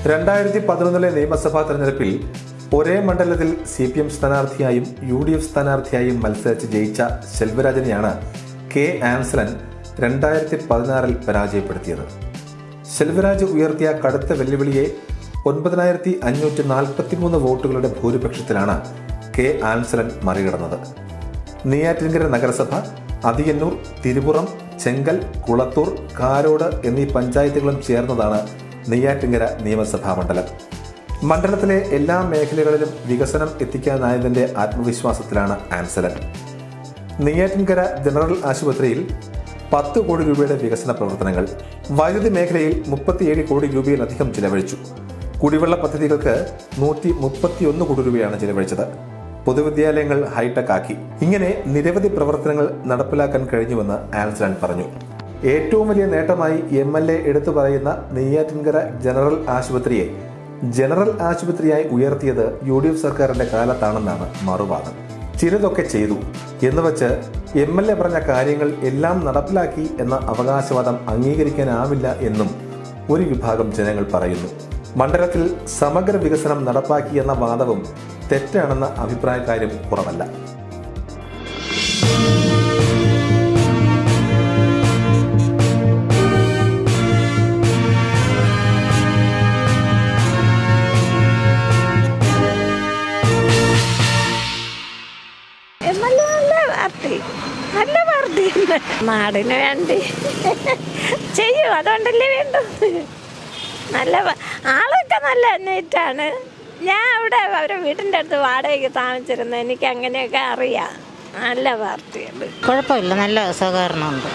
രണ്ടായിരത്തി പതിനൊന്നിലെ നിയമസഭാ തെരഞ്ഞെടുപ്പിൽ ഒരേ മണ്ഡലത്തിൽ സി പി എം സ്ഥാനാർത്ഥിയായും യു ഡി എഫ് സ്ഥാനാർത്ഥിയായും മത്സരിച്ച് ജയിച്ച ശെൽവരാജനെയാണ് കെ ആൻസലൻ രണ്ടായിരത്തി പതിനാറിൽ പരാജയപ്പെടുത്തിയത് ശെൽവരാജ് ഉയർത്തിയ കടുത്ത വെല്ലുവിളിയെ ഒൻപതിനായിരത്തി അഞ്ഞൂറ്റി നാൽപ്പത്തിമൂന്ന് വോട്ടുകളുടെ ഭൂരിപക്ഷത്തിലാണ് കെ ആൻസലൻ മറികടന്നത് നെയ്യാറ്റിൻകര നഗരസഭ അതിയന്നൂർ തിരുപുറം ചെങ്കൽ കുളത്തൂർ കാരോട് എന്നീ പഞ്ചായത്തുകളും ചേർന്നതാണ് നെയ്യാറ്റിൻകര നിയമസഭാ മണ്ഡലം മണ്ഡലത്തിലെ എല്ലാ മേഖലകളിലും വികസനം എത്തിക്കാനായതിന്റെ ആത്മവിശ്വാസത്തിലാണ് ആൻസലൻ നെയ്യാറ്റിൻകര ജനറൽ ആശുപത്രിയിൽ പത്ത് കോടി രൂപയുടെ വികസന പ്രവർത്തനങ്ങൾ വൈദ്യുതി മേഖലയിൽ മുപ്പത്തിയേഴ് കോടി രൂപയിലധികം ചിലവഴിച്ചു കുടിവെള്ള പദ്ധതികൾക്ക് നൂറ്റി മുപ്പത്തിയൊന്ന് കോടി രൂപയാണ് ചിലവഴിച്ചത് പൊതുവിദ്യാലയങ്ങൾ ഹൈടെക് ആക്കി ഇങ്ങനെ നിരവധി പ്രവർത്തനങ്ങൾ നടപ്പിലാക്കാൻ കഴിഞ്ഞുവെന്ന് ആൻസലൻ പറഞ്ഞു ഏറ്റവും വലിയ നേട്ടമായി എം എൽ എ എടുത്തു പറയുന്ന നെയ്യാറ്റിൻകര ജനറൽ ആശുപത്രിയെ ജനറൽ ആശുപത്രിയായി ഉയർത്തിയത് യു ഡി എഫ് സർക്കാരിന്റെ കാലത്താണെന്നാണ് മറുവാദം ചിലതൊക്കെ ചെയ്തു എന്ന് വച്ച് എം എൽ എ പറഞ്ഞ കാര്യങ്ങൾ എല്ലാം നടപ്പിലാക്കി എന്ന അവകാശവാദം അംഗീകരിക്കാനാവില്ല എന്നും ഒരു വിഭാഗം ജനങ്ങൾ പറയുന്നു മണ്ഡലത്തിൽ സമഗ്ര വികസനം നടപ്പാക്കി എന്ന വാദവും തെറ്റാണെന്ന അഭിപ്രായക്കാരും കുറവല്ല നല്ല നല്ല പാർട്ടി നല്ല പാർട്ടി നാടിന് വേണ്ടി ചെയ്യും അതുകൊണ്ടല്ലേ വേണ്ടു നല്ല പ- ആളൊക്കെ നല്ല നീറ്റാണ് ഞാൻ അവിടെ അവരെ വീട്ടിൻ്റെ അടുത്ത് വാടകയ്ക്ക് താമസിച്ചിരുന്നു എനിക്ക് അങ്ങനെയൊക്കെ അറിയാം നല്ല പാർട്ടിയുണ്ട് കുഴപ്പമില്ല നല്ല സഹകരണമുണ്ട്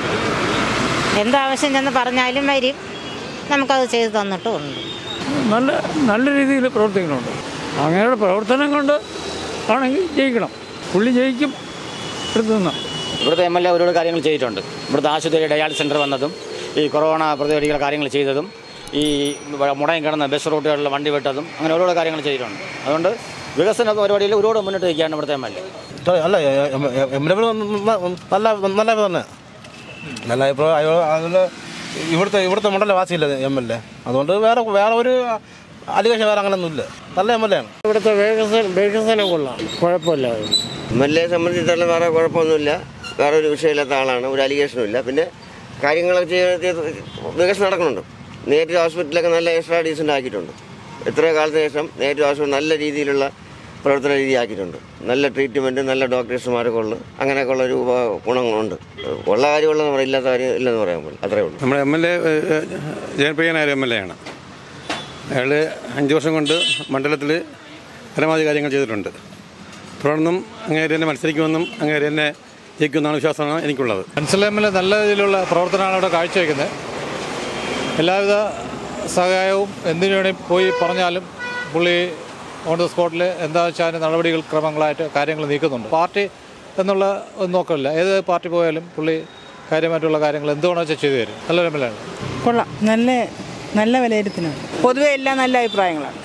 എന്താവശ്യം ചെന്ന് പറഞ്ഞാലും വരും നമുക്കത് ചെയ്തു തന്നിട്ടുമുണ്ട് നല്ല നല്ല രീതിയിൽ പ്രവർത്തിക്കുന്നുണ്ട് അങ്ങനെയുള്ള പ്രവർത്തനം കൊണ്ട് ആണെങ്കിൽ ജയിക്കണം പുള്ളി ജയിക്കും എടുത്തു നിന്നാം ഇവിടുത്തെ എം എൽ എ ഒരുപാട് കാര്യങ്ങൾ ചെയ്തിട്ടുണ്ട് ഇവിടുത്തെ ആശുപത്രി ഡയാലിസ് സെൻറ്റർ വന്നതും ഈ കൊറോണ പ്രതിരോധികൾ കാര്യങ്ങൾ ചെയ്തതും ഈ മുടങ്ങി കിടന്ന ബസ് റൂട്ടുകളിൽ വണ്ടി വിട്ടതും അങ്ങനെ ഒരുപാട് കാര്യങ്ങൾ ചെയ്തിട്ടുണ്ട് അതുകൊണ്ട് വികസന പരിപാടിയിൽ ഒരുപാട് മുന്നോട്ട് നിൽക്കുകയാണ് ഇവിടുത്തെ എം എൽ എ അല്ല എം എൽ എ നല്ല നല്ല തന്നെ നല്ല അഭിപ്രായം അയ്യോ അതിൽ ഇവിടുത്തെ ഇവിടുത്തെ മണ്ഡല വാസിയില്ല എം എൽ എ അതുകൊണ്ട് വേറെ വേറെ ഒരു അലിഗേഷൻ വേറെ അങ്ങനെയൊന്നുമില്ല നല്ല എം എൽ എ ആണ് ഇവിടുത്തെ വികസനം വികസനം കൊള്ളാം കുഴപ്പമില്ല എം എൽ എ സംബന്ധിച്ചിടത്തോളം വേറെ കുഴപ്പമൊന്നുമില്ല വേറെ ഒരു വിഷയമില്ലാത്ത ആളാണ് ഒരു അലിഗേഷനും ഇല്ല പിന്നെ കാര്യങ്ങളൊക്കെ ചെയ്ത് വികസനം നടക്കുന്നുണ്ട് നേരിട്ട് ഹോസ്പിറ്റലൊക്കെ നല്ല എക്സ്ട്രാ ഡീസൻ്റ് ആക്കിയിട്ടുണ്ട് എത്ര കാലത്തിന് ശേഷം നേരിട്ട് ഹോസ്പിറ്റൽ നല്ല രീതിയിലുള്ള പ്രവർത്തന രീതി ആക്കിയിട്ടുണ്ട് നല്ല ട്രീറ്റ്മെൻറ്റ് നല്ല ഡോക്ടേഴ്സുമാരൊക്കെ ഉള്ളു അങ്ങനെയൊക്കെ ഉള്ള ഒരു ഉപ- ഗുണങ്ങളുണ്ട് ഉള്ള കാര്യമുള്ളതെന്ന് പറയാം ഇല്ലാത്ത കാര്യം ഇല്ലെന്ന് പറയാൻ പോലും അത്രേ ഉള്ളൂ നമ്മുടെ എം എൽ എ ജയപ്രിയനായ എം എൽ എ ആണ് അയാൾ അഞ്ച് വർഷം കൊണ്ട് മണ്ഡലത്തിൽ പരമാവധി കാര്യങ്ങൾ ചെയ്തിട്ടുണ്ട് തുടർന്നും അങ്ങേര് തന്നെ മത്സരിക്കുമെന്നും അങ്ങേര് തന്നെ ജയിക്കുമെന്നാണ് വിശ്വാസമാണ് എനിക്കുള്ളത് അൻസൽ എം എൽ എ നല്ല രീതിയിലുള്ള പ്രവർത്തനമാണ് ഇവിടെ കാഴ്ചവെക്കുന്നത് എല്ലാവിധ സഹായവും എന്തിനു വേണേൽ പോയി പറഞ്ഞാലും പുള്ളി ഓൺ ദ സ്പോട്ടിൽ എന്താ വെച്ചാൽ നടപടികൾ ക്രമങ്ങളായിട്ട് കാര്യങ്ങൾ നീക്കുന്നുണ്ട് പാർട്ടി എന്നുള്ള ഒന്നും നോക്കില്ല ഏത് പാർട്ടി പോയാലും പുള്ളി കാര്യമായിട്ടുള്ള കാര്യങ്ങൾ എന്തുവേണോ വെച്ചാൽ ചെയ്തു തരും നല്ലൊരു എം എൽ എ ആണ് കൊള്ളാം നല്ല നല്ല വിലയിരുത്തലാണ് പൊതുവെ എല്ലാം നല്ല അഭിപ്രായങ്ങളാണ്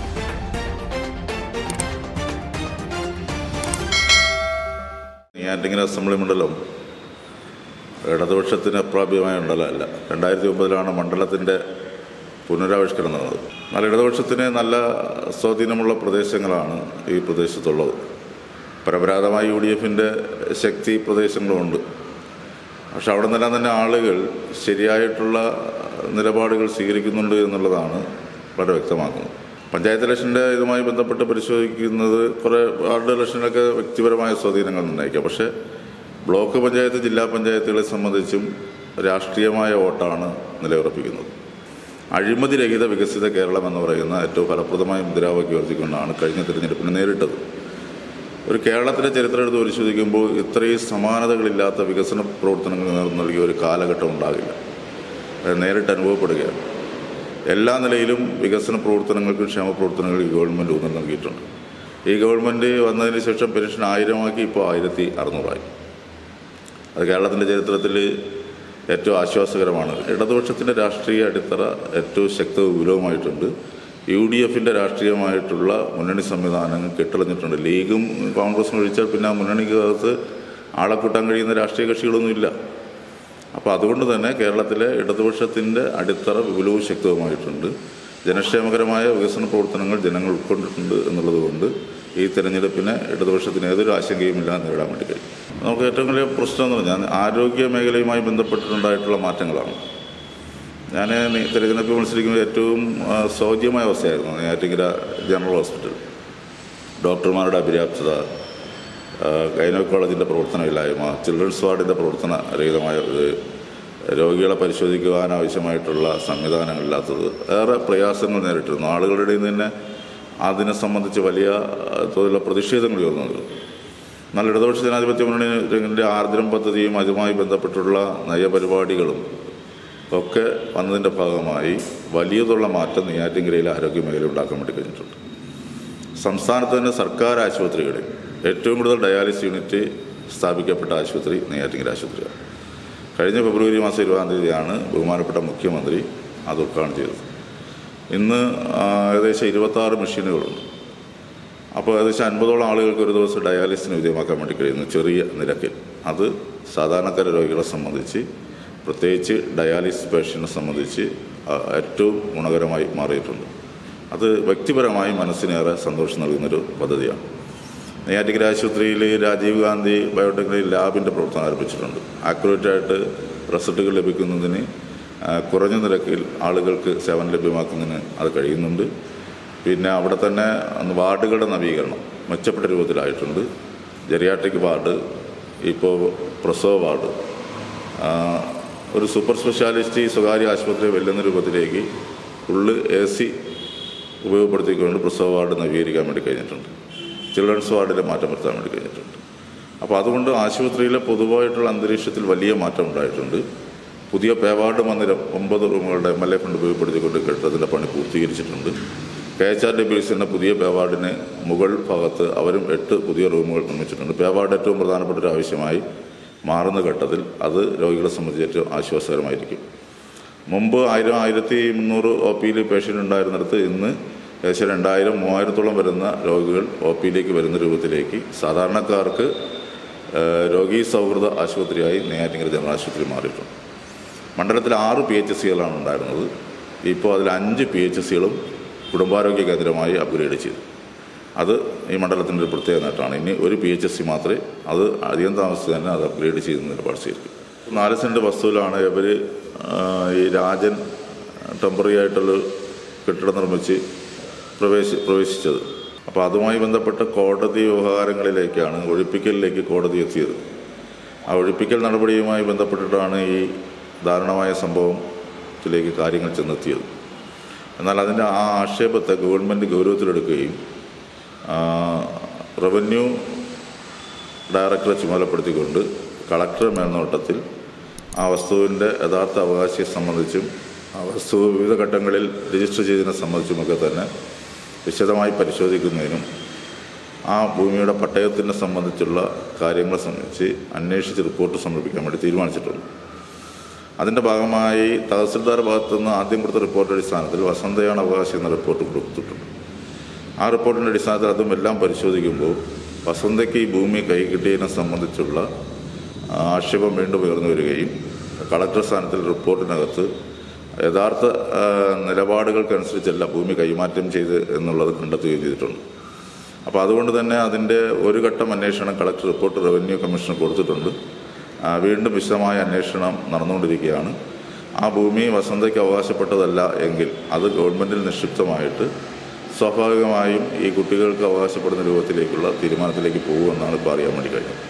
നെയ്യാറ്റിങ്ങര അസംബ്ലി മണ്ഡലം ഇടതുപക്ഷത്തിന് അപ്രാപ്യമായ മണ്ഡലമല്ല രണ്ടായിരത്തി ഒമ്പതിലാണ് മണ്ഡലത്തിൻ്റെ പുനരാവിഷ്കരണം നടന്നത് എന്നാൽ ഇടതുപക്ഷത്തിന് നല്ല സ്വാധീനമുള്ള പ്രദേശങ്ങളാണ് ഈ പ്രദേശത്തുള്ളത് പരമ്പരാഗതമായി യു ഡി എഫിൻ്റെ ശക്തി പ്രദേശങ്ങളുമുണ്ട് പക്ഷെ അവിടെ നിന്നെല്ലാം തന്നെ ആളുകൾ ശരിയായിട്ടുള്ള നിലപാടുകൾ സ്വീകരിക്കുന്നുണ്ട് എന്നുള്ളതാണ് വളരെ വ്യക്തമാക്കുന്നത് പഞ്ചായത്ത് ഇലക്ഷൻ്റെ ഇതുമായി ബന്ധപ്പെട്ട് പരിശോധിക്കുന്നത് കുറേ വാർഡ് ഇലക്ഷനിലൊക്കെ വ്യക്തിപരമായ സ്വാധീനങ്ങൾ നിർണ്ണയിക്കാം പക്ഷേ ബ്ലോക്ക് പഞ്ചായത്ത് ജില്ലാ പഞ്ചായത്തുകളെ സംബന്ധിച്ചും രാഷ്ട്രീയമായ വോട്ടാണ് നിലയുറപ്പിക്കുന്നത് അഴിമതി രഹിത വികസിത കേരളം എന്ന് പറയുന്ന ഏറ്റവും ഫലപ്രദമായ മുദ്രാവാക്യം ഉയർത്തിക്കൊണ്ടാണ് കഴിഞ്ഞ തിരഞ്ഞെടുപ്പിനെ നേരിട്ടത് ഒരു കേരളത്തിലെ ചരിത്രം എടുത്ത് പരിശോധിക്കുമ്പോൾ ഇത്രയും സമാനതകളില്ലാത്ത വികസന പ്രവർത്തനങ്ങൾ നേതൃത്വം നൽകിയ ഒരു കാലഘട്ടം ഉണ്ടാകില്ല അത് നേരിട്ട് അനുഭവപ്പെടുകയാണ് എല്ലാ നിലയിലും വികസന പ്രവർത്തനങ്ങൾക്കും ക്ഷേമ പ്രവർത്തനങ്ങൾക്കും ഈ ഗവൺമെൻറ് ഊന്നൽ നൽകിയിട്ടുണ്ട് ഈ ഗവൺമെൻറ് വന്നതിന് ശേഷം പെൻഷൻ ആയിരമാക്കി ഇപ്പോൾ ആയിരത്തി അറുന്നൂറായി അത് കേരളത്തിൻ്റെ ചരിത്രത്തിൽ ഏറ്റവും ആശ്വാസകരമാണ് ഇടതുപക്ഷത്തിൻ്റെ രാഷ്ട്രീയ അടിത്തറ ഏറ്റവും ശക്തവും വിപുലവുമായിട്ടുണ്ട് യു ഡി എഫിൻ്റെ രാഷ്ട്രീയമായിട്ടുള്ള മുന്നണി സംവിധാനങ്ങൾ കെട്ടളഞ്ഞിട്ടുണ്ട് ലീഗും കോൺഗ്രസും ഒഴിച്ചാൽ പിന്നെ ആ മുന്നണിക്കകത്ത് ആളെ കൂട്ടാൻ കഴിയുന്ന രാഷ്ട്രീയ കക്ഷികളൊന്നുമില്ല അപ്പോൾ അതുകൊണ്ട് തന്നെ കേരളത്തിലെ ഇടതുപക്ഷത്തിൻ്റെ അടിത്തറ വിപുലവും ശക്തവുമായിട്ടുണ്ട് ജനക്ഷേമകരമായ വികസന പ്രവർത്തനങ്ങൾ ജനങ്ങൾ ഉൾക്കൊണ്ടിട്ടുണ്ട് എന്നുള്ളത് കൊണ്ട് ഈ തെരഞ്ഞെടുപ്പിനെ ഇടതുപക്ഷത്തിന് ഏതൊരു ആശങ്കയുമില്ലാതെ നേരിടാൻ വേണ്ടി കഴിയും നമുക്ക് ഏറ്റവും വലിയ പ്രശ്നം എന്ന് പറഞ്ഞാൽ ആരോഗ്യ മേഖലയുമായി ബന്ധപ്പെട്ടിട്ടുണ്ടായിട്ടുള്ള മാറ്റങ്ങളാണ് ഞാൻ നി- തെരഞ്ഞെടുപ്പ് മത്സരിക്കുമ്പോൾ ഏറ്റവും ആ, സൗജ്യമായ അവസ്ഥയായിരുന്നു നെയ്യാറ്റിങ്കര ജനറൽ ഹോസ്പിറ്റൽ ഡോക്ടർമാരുടെ അപര്യാപ്തത ഗൈനോക്കോളജിൻ്റെ പ്രവർത്തനമില്ലായ്മ ചിൽഡ്രൻസ് വാർഡിൻ്റെ പ്രവർത്തന രഹിതമായ ഇത് രോഗികളെ പരിശോധിക്കുവാൻ ആവശ്യമായിട്ടുള്ള സംവിധാനങ്ങളില്ലാത്തത് ഏറെ പ്രയാസങ്ങൾ നേരിട്ടിരുന്നു ആളുകളുടെ ഇടയിൽ നിന്ന് തന്നെ അതിനെ സംബന്ധിച്ച് വലിയ ആ, തോതിലുള്ള പ്രതിഷേധങ്ങൾ ഉയർന്നത് എന്നാൽ ഇടതുപക്ഷ ജനാധിപത്യ മുന്നണിയുടെ ആർദ്രം പദ്ധതിയും അതുമായി ബന്ധപ്പെട്ടുള്ള നയപരിപാടികളും ഒക്കെ വന്നതിൻ്റെ ഭാഗമായി വലിയതുള്ള മാറ്റം നെയ്യാറ്റിൻകരയിലെ ആരോഗ്യ മേഖല ഉണ്ടാക്കാൻ വേണ്ടി കഴിഞ്ഞിട്ടുണ്ട് സംസ്ഥാനത്ത് തന്നെ സർക്കാർ ആശുപത്രികളിൽ ഏറ്റവും കൂടുതൽ ഡയാലിസിസ് യൂണിറ്റ് സ്ഥാപിക്കപ്പെട്ട ആശുപത്രി നെയ്യാറ്റിൻകര ആശുപത്രിയാണ് കഴിഞ്ഞ ഫെബ്രുവരി മാസം ഇരുപതാം തീയതിയാണ് ബഹുമാനപ്പെട്ട മുഖ്യമന്ത്രി അത് ഉദ്ഘാടനം ചെയ്തത് ഇന്ന് ആ, ഏകദേശം ഇരുപത്താറ് മെഷീനുകളുണ്ട് അപ്പോൾ ഏകദേശം അൻപതോളം ആളുകൾക്ക് ഒരു ദിവസം ഡയാലിസിന് വിധേയമാക്കാൻ വേണ്ടി കഴിയുന്നു ചെറിയ നിരക്കിൽ അത് സാധാരണക്കാര രോഗികളെ സംബന്ധിച്ച് പ്രത്യേകിച്ച് ഡയാലിസിസ് പേഷ്യനെ സംബന്ധിച്ച് ആ, ഏറ്റവും ഗുണകരമായി മാറിയിട്ടുണ്ട് അത് വ്യക്തിപരമായി മനസ്സിനേറെ സന്തോഷം നൽകുന്നൊരു പദ്ധതിയാണ് നെയ്യാറ്റിക്കര ആശുപത്രിയിൽ രാജീവ് ഗാന്ധി ബയോടെക്നിക്കൽ ലാബിൻ്റെ പ്രവർത്തനം ആരംഭിച്ചിട്ടുണ്ട് ആക്യുറേറ്റായിട്ട് റിസൾട്ടുകൾ ലഭിക്കുന്നതിന് ആ, കുറഞ്ഞ നിരക്കിൽ ആളുകൾക്ക് സേവനം ലഭ്യമാക്കുന്നതിന് അത് കഴിയുന്നുണ്ട് പിന്നെ അവിടെ തന്നെ വാർഡുകളുടെ നവീകരണം മെച്ചപ്പെട്ട രൂപത്തിലായിട്ടുണ്ട് ജെറിയാട്രിക് വാർഡ് ഇപ്പോൾ പ്രസവ വാർഡ് ആ, ഒരു സൂപ്പർ സ്പെഷ്യാലിറ്റി സ്വകാര്യ ആശുപത്രി വെല്ലുന്ന രൂപത്തിലേക്ക് ഫുള്ള് എ സി ഉപയോഗപ്പെടുത്തിക്കൊണ്ട് പ്രസവ വാർഡ് നവീകരിക്കാൻ വേണ്ടി കഴിഞ്ഞിട്ടുണ്ട് ചിൽഡ്രൻസ് വാർഡിൽ മാറ്റം വരുത്താൻ വേണ്ടി കഴിഞ്ഞിട്ടുണ്ട് അപ്പോൾ അതുകൊണ്ട് ആശുപത്രിയിലെ പൊതുവായിട്ടുള്ള അന്തരീക്ഷത്തിൽ വലിയ മാറ്റം ഉണ്ടായിട്ടുണ്ട് പുതിയ പേവാർഡ് മന്ദിരം ഒമ്പത് റൂമുകളുടെ എം എൽ എ ഫണ്ട് ഉപയോഗപ്പെടുത്തിക്കൊണ്ട് കെട്ടിടത്തിൻ്റെ പണി പൂർത്തീകരിച്ചിട്ടുണ്ട് കെ എച്ച് ആർ ഡി എന്ന പുതിയ പേവാർഡിന് മുകൾ ഭാഗത്ത് അവരും എട്ട് പുതിയ റൂമുകൾ നിർമ്മിച്ചിട്ടുണ്ട് പേവാർഡ് ഏറ്റവും പ്രധാനപ്പെട്ട ഒരു ആവശ്യമായി മാറുന്ന ഘട്ടത്തിൽ അത് രോഗികളെ സംബന്ധിച്ച് ഏറ്റവും ആശ്വാസകരമായിരിക്കും മുമ്പ് ആയിരം ആയിരത്തി മുന്നൂറ് ഒ പിയിൽ പേഷ്യൻ്റ് ഉണ്ടായിരുന്നിടത്ത് ഇന്ന് ഏകദേശം രണ്ടായിരം മൂവായിരത്തോളം വരുന്ന രോഗികൾ ഒ പിയിലേക്ക് വരുന്ന രൂപത്തിലേക്ക് സാധാരണക്കാർക്ക് ഏഹ്, രോഗീ സൗഹൃദ ആശുപത്രിയായി നെയ്യാറ്റിങ്കര ജനറൽ ആശുപത്രി മാറിയിട്ടുണ്ട് മണ്ഡലത്തിൽ ആറ് പി എച്ച് സികളാണ് ഉണ്ടായിരുന്നത് ഇപ്പോൾ അതിൽ അഞ്ച് പി എച്ച് സികളും കുടുംബാരോഗ്യ കേന്ദ്രമായി അപ്ഗ്രേഡ് ചെയ്തു അത് ഈ മണ്ഡലത്തിൻ്റെ ഒരു പ്രത്യേക നേട്ടമാണ് ഇനി ഒരു പി എച്ച് എസ് സി മാത്രമേ അത് അധികം താമസിച്ച് തന്നെ അത് അപ്ഗ്രേഡ് ചെയ്യുന്ന നിലപാട് സ്വീകരിക്കും നാല് സെൻറ്റ് വസ്തുവിലാണ് ഇവർ ഈ രാജൻ ടെമ്പററി ആയിട്ടുള്ള കെട്ടിടം നിർമ്മിച്ച് പ്രവേശി പ്രവേശിച്ചത് അപ്പോൾ അതുമായി ബന്ധപ്പെട്ട കോടതി വ്യവഹാരങ്ങളിലേക്കാണ് ഒഴിപ്പിക്കലിലേക്ക് കോടതി എത്തിയത് ആ ഒഴിപ്പിക്കൽ നടപടിയുമായി ബന്ധപ്പെട്ടിട്ടാണ് ഈ ദാരുണമായ സംഭവത്തിലേക്ക് കാര്യങ്ങൾ ചെന്നെത്തിയത് എന്നാൽ അതിൻ്റെ ആ ആക്ഷേപത്തെ ഗവൺമെൻറ് ഗൗരവത്തിലെടുക്കുകയും ആ, റവന്യൂ ഡയറക്ടറെ ചുമതലപ്പെടുത്തിക്കൊണ്ട് കളക്ടർ മേൽനോട്ടത്തിൽ ആ വസ്തുവിൻ്റെ യഥാർത്ഥ അവകാശിയെ സംബന്ധിച്ചും ആ വസ്തു വിവിധ ഘട്ടങ്ങളിൽ രജിസ്റ്റർ ചെയ്തതിനെ സംബന്ധിച്ചുമൊക്കെ തന്നെ വിശദമായി പരിശോധിക്കുന്നതിനും ആ ഭൂമിയുടെ പട്ടയത്തിനെ സംബന്ധിച്ചുള്ള കാര്യങ്ങളെ സംബന്ധിച്ച് അന്വേഷിച്ച് റിപ്പോർട്ട് സമർപ്പിക്കാൻ വേണ്ടി തീരുമാനിച്ചിട്ടുണ്ട് അതിൻ്റെ ഭാഗമായി തഹസിൽദാർ ഭാഗത്തു നിന്ന് ആദ്യം കൊടുത്ത റിപ്പോർട്ട് അടിസ്ഥാനത്തിൽ വസന്തയാണ് അവകാശി എന്ന റിപ്പോർട്ട് കൊടുത്തിട്ടുണ്ട് ആ റിപ്പോർട്ടിൻ്റെ അടിസ്ഥാനത്തിൽ അതും എല്ലാം പരിശോധിക്കുമ്പോൾ വസന്തയ്ക്ക് ഈ ഭൂമി കൈ കിട്ടിയതിനെ സംബന്ധിച്ചുള്ള ആക്ഷേപം വീണ്ടും ഉയർന്നു വരികയും കളക്ടർ സ്ഥാനത്തിൽ റിപ്പോർട്ടിനകത്ത് യഥാർത്ഥ ആ, നിലപാടുകൾക്കനുസരിച്ചല്ല ഭൂമി കൈമാറ്റം ചെയ്ത് എന്നുള്ളത് കണ്ടെത്തുകയും ചെയ്തിട്ടുണ്ട് അപ്പോൾ അതുകൊണ്ട് തന്നെ അതിൻ്റെ ഒരു ഘട്ടം അന്വേഷണം കളക്ടർ റിപ്പോർട്ട് റവന്യൂ കമ്മീഷന് കൊടുത്തിട്ടുണ്ട് ആ, വീണ്ടും വിശദമായ അന്വേഷണം നടന്നുകൊണ്ടിരിക്കുകയാണ് ആ ഭൂമി വസന്തയ്ക്ക് അവകാശപ്പെട്ടതല്ല എങ്കിൽ അത് ഗവൺമെൻറ്റിൽ നിക്ഷിപ്തമായിട്ട് സ്വാഭാവികമായും ഈ കുട്ടികൾക്ക് അവകാശപ്പെടുന്ന രൂപത്തിലേക്കുള്ള തീരുമാനത്തിലേക്ക് പോകുമെന്നാണ് ഇപ്പോൾ അറിയാൻ വേണ്ടി കഴിഞ്ഞത്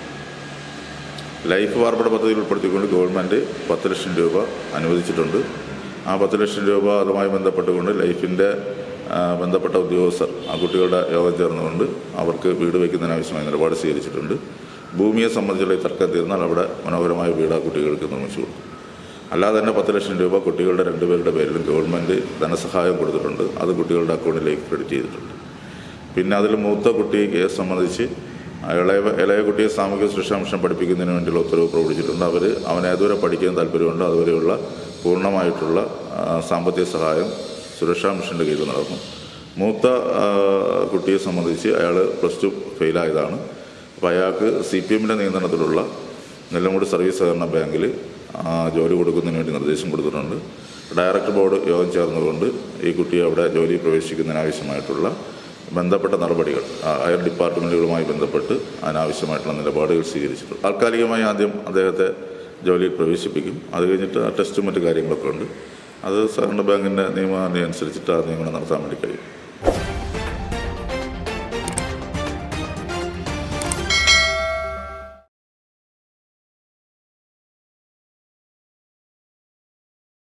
ലൈഫ് വാർപ്പിട പദ്ധതിയിൽ ഉൾപ്പെടുത്തിക്കൊണ്ട് ഗവൺമെൻറ് പത്ത് ലക്ഷം രൂപ അനുവദിച്ചിട്ടുണ്ട് ആ പത്ത് ലക്ഷം രൂപ അതുമായി ബന്ധപ്പെട്ടുകൊണ്ട് ലൈഫിൻ്റെ ആ, ബന്ധപ്പെട്ട ഉദ്യോഗസ്ഥർ ആ കുട്ടികളുടെ യോഗം ചേർന്നുകൊണ്ട് അവർക്ക് വീട് വയ്ക്കുന്നതിന് ആവശ്യമായ നിലപാട് സ്വീകരിച്ചിട്ടുണ്ട് ഭൂമിയെ സംബന്ധിച്ചുള്ള ഈ തർക്കം തീർന്നാൽ അവിടെ മനോഹരമായ വീട് ആ കുട്ടികൾക്ക് നിർമ്മിച്ചു കൊടുക്കും അല്ലാതെ തന്നെ പത്ത് ലക്ഷം രൂപ കുട്ടികളുടെ രണ്ടുപേരുടെ പേരിലും ഗവൺമെൻറ് ധനസഹായം കൊടുത്തിട്ടുണ്ട് അത് കുട്ടികളുടെ അക്കൗണ്ടിലേക്ക് ക്രെഡിറ്റ് ചെയ്തിട്ടുണ്ട് പിന്നെ അതിൽ മൂത്ത കുട്ടിയെ സംബന്ധിച്ച് ഇളയ ഇളയ കുട്ടിയെ സാമൂഹ്യ സുരക്ഷാ മിഷൻ പഠിപ്പിക്കുന്നതിന് വേണ്ടിയുള്ള ഉത്തരവ് പ്രവർത്തിച്ചിട്ടുണ്ട് അവർ അവൻ ഏതുവരെ പഠിക്കാൻ താല്പര്യമുണ്ടോ അതുവരെയുള്ള പൂർണ്ണമായിട്ടുള്ള ആ, സാമ്പത്തിക സഹായം സുരക്ഷാ മിഷൻ്റെ കീഴിൽ നടക്കും മൂത്ത ആ, കുട്ടിയെ സംബന്ധിച്ച് അയാൾ പ്ലസ് ടു ഫെയിലായതാണ് അപ്പോൾ അയാൾക്ക് സി പി എമ്മിൻ്റെ നിയന്ത്രണത്തിലുള്ള നെല്ലമൂട് സർവീസ് സഹകരണ ബാങ്കിൽ ആ, ജോലി കൊടുക്കുന്നതിന് വേണ്ടി നിർദ്ദേശം കൊടുത്തിട്ടുണ്ട് ഡയറക്ടർ ബോർഡ് യോഗം ചേർന്നുകൊണ്ട് ഈ കുട്ടിയെ അവിടെ ജോലി പ്രവേശിക്കുന്നതിനാവശ്യമായിട്ടുള്ള ബന്ധപ്പെട്ട നടപടികൾ ആ, ഹയർ ഡിപ്പാർട്ട്മെൻറ്റുകളുമായി ബന്ധപ്പെട്ട് അതിനാവശ്യമായിട്ടുള്ള നിലപാടുകൾ സ്വീകരിച്ചിട്ടുണ്ട് താൽക്കാലികമായി ആദ്യം അദ്ദേഹത്തെ ജോലിയിൽ പ്രവേശിപ്പിക്കും അത് കഴിഞ്ഞിട്ട് ആ ടെസ്റ്റും മറ്റു കാര്യങ്ങളൊക്കെ ഉണ്ട് അത് സഹകരണ ബാങ്കിൻ്റെ നിയമം അനുസരിച്ചിട്ട് ആ നിയമനം നടത്താൻ വേണ്ടി കഴിയും